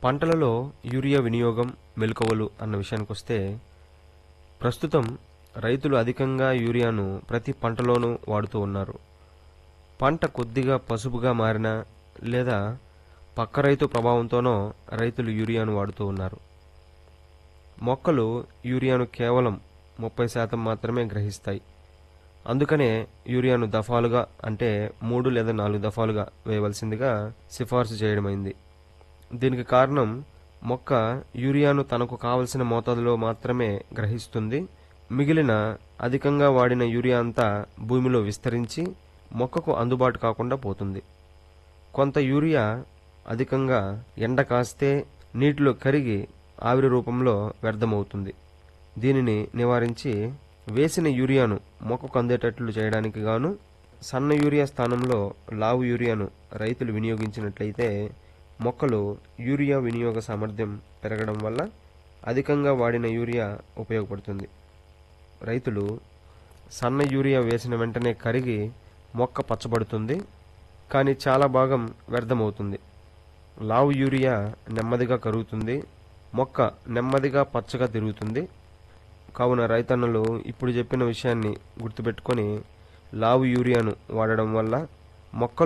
పంటలలో యూరియా వినియోగం మెలకువలు అన్న విషయానికొస్తే ప్రస్తుతం రైతులు అధికంగా యూరియాను ప్రతి పంటలోనూ వాడుతూ ఉన్నారు పంట కొద్దిగా పసుపుగా మారినా లేదా పక్క రైతు ప్రభావంతోనో రైతులు యూరియాను వాడుతూ ఉన్నారు మొక్కలు యూరియాను కేవలం ముప్పై శాతం మాత్రమే గ్రహిస్తాయి అందుకనే యూరియాను దఫాలుగా అంటే మూడు లేదా నాలుగు దఫాలుగా వేయవలసిందిగా సిఫార్సు చేయడమైంది దీనికి కారణం మొక్క యూరియాను తనకు కావలసిన మోతాదులో మాత్రమే గ్రహిస్తుంది మిగిలిన అధికంగా వాడిన యూరియా అంతా భూమిలో విస్తరించి మొక్కకు అందుబాటు కాకుండా పోతుంది కొంత యూరియా అధికంగా ఎండ కాస్తే నీటిలో కరిగి ఆవిరి రూపంలో వ్యర్థమవుతుంది దీనిని నివారించి వేసిన యూరియాను మొక్కకు అందేటట్లు చేయడానికి గాను సన్న యూరియా స్థానంలో లావు యూరియాను రైతులు వినియోగించినట్లయితే మొక్కలు యూరియా వినియోగ సామర్థ్యం పెరగడం వల్ల అధికంగా వాడిన యూరియా ఉపయోగపడుతుంది రైతులు సన్న యూరియా వేసిన వెంటనే కరిగి మొక్క పచ్చబడుతుంది కానీ చాలా భాగం వ్యర్థమవుతుంది లావు యూరియా నెమ్మదిగా కరుగుతుంది మొక్క నెమ్మదిగా పచ్చగా తిరుగుతుంది కావున రైతన్నలు ఇప్పుడు చెప్పిన విషయాన్ని గుర్తుపెట్టుకొని లావు యూరియాను వాడడం వల్ల మొక్కలు